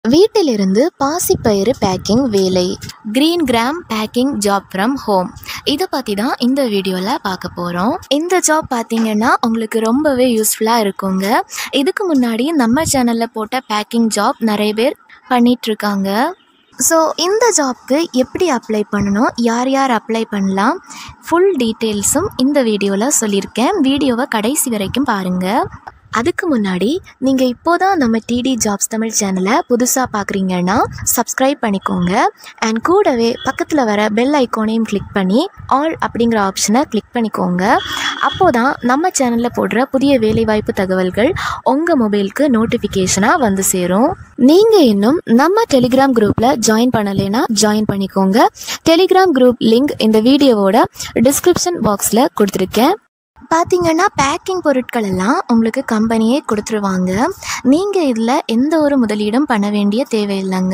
வீட்டிலிருந்து பாசிப்பயிறு பேக்கிங் வேலை green gram packing job from home இதை பற்றி தான் இந்த வீடியோவில் பார்க்க போகிறோம் இந்த ஜாப் பார்த்தீங்கன்னா உங்களுக்கு ரொம்பவே யூஸ்ஃபுல்லாக இருக்குங்க இதுக்கு முன்னாடி நம்ம சேனலில் போட்ட பேக்கிங் ஜாப் நிறைய பேர் பண்ணிகிட்ருக்காங்க ஸோ இந்த ஜாப்க்கு எப்படி அப்ளை பண்ணணும் யார் யார் அப்ளை பண்ணலாம் ஃபுல் டீட்டெயில்ஸும் இந்த வீடியோவில் சொல்லியிருக்கேன் வீடியோவை கடைசி வரைக்கும் பாருங்கள் அதுக்கு முன்னாடி நீங்கள் இப்போ தான் நம்ம டிடி ஜாப்ஸ் தமிழ் சேனலை புதுசாக பார்க்குறீங்கன்னா சப்ஸ்கிரைப் பண்ணிக்கோங்க அண்ட் கூடவே பக்கத்தில் வர பெல் ஐக்கானையும் கிளிக் பண்ணி ஆல் அப்படிங்கிற ஆப்ஷனை கிளிக் பண்ணிக்கோங்க அப்போ தான் நம்ம சேனலில் போடுற புதிய வேலைவாய்ப்பு தகவல்கள் உங்கள் மொபைலுக்கு நோட்டிஃபிகேஷனாக வந்து சேரும் நீங்கள் இன்னும் நம்ம டெலிகிராம் குரூப்பில் ஜாயின் பண்ணலைன்னா ஜாயின் பண்ணிக்கோங்க டெலிகிராம் குரூப் லிங்க் இந்த வீடியோவோட டிஸ்கிரிப்ஷன் பாக்ஸில் கொடுத்துருக்கேன் பார்த்தீங்கன்னா பேக்கிங் பொருட்கள் எல்லாம் உங்களுக்கு கம்பெனியே கொடுத்துருவாங்க நீங்கள் இதில் எந்த ஒரு முதலீடும் பண்ண வேண்டிய தேவையில்லைங்க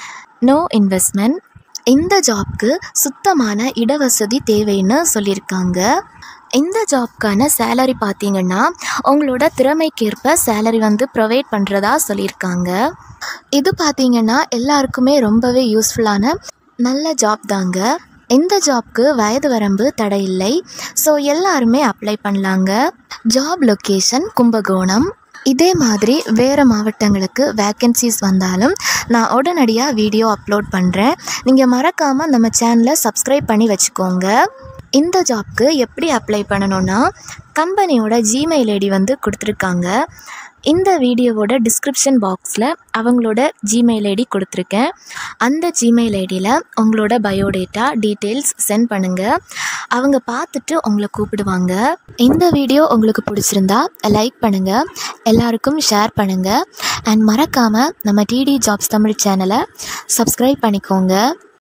நோ இன்வெஸ்ட்மெண்ட் இந்த ஜாப்க்கு சுத்தமான இடவசதி தேவைன்னு சொல்லியிருக்காங்க இந்த ஜாப்க்கான சேலரி பார்த்தீங்கன்னா உங்களோட திறமைக்கேற்ப சேலரி வந்து ப்ரொவைட் பண்ணுறதா சொல்லியிருக்காங்க இது பார்த்தீங்கன்னா எல்லாருக்குமே ரொம்பவே யூஸ்ஃபுல்லான நல்ல ஜாப் தாங்க இந்த ஜாப்க்கு வயது வரம்பு தடை இல்லை ஸோ எல்லாருமே அப்ளை பண்ணலாங்க ஜாப் லொக்கேஷன் கும்பகோணம் இதே மாதிரி வேறு மாவட்டங்களுக்கு வேக்கன்சிஸ் வந்தாலும் நான் உடனடியாக வீடியோ அப்லோட் பண்ணுறேன் நீங்கள் மறக்காமல் நம்ம சேனலை சப்ஸ்கிரைப் பண்ணி வச்சுக்கோங்க இந்த ஜாப்க்கு எப்படி அப்ளை பண்ணணும்னா கம்பெனியோட ஜிமெயில் ஐடி வந்து கொடுத்துருக்காங்க இந்த வீடியோவோட டிஸ்கிரிப்ஷன் பாக்ஸில் அவங்களோட ஜிமெயில் ஐடி கொடுத்துருக்கேன் அந்த ஜிமெயில் ஐடியில் உங்களோட பயோடேட்டா டீட்டெயில்ஸ் சென்ட் பண்ணுங்கள் அவங்க பார்த்துட்டு உங்களை கூப்பிடுவாங்க இந்த வீடியோ உங்களுக்கு பிடிச்சிருந்தா லைக் பண்ணுங்கள் எல்லாருக்கும் ஷேர் பண்ணுங்கள் அண்ட் மறக்காமல் நம்ம டிடி ஜாப்ஸ் தமிழ் சேனலை சப்ஸ்கிரைப் பண்ணிக்கோங்க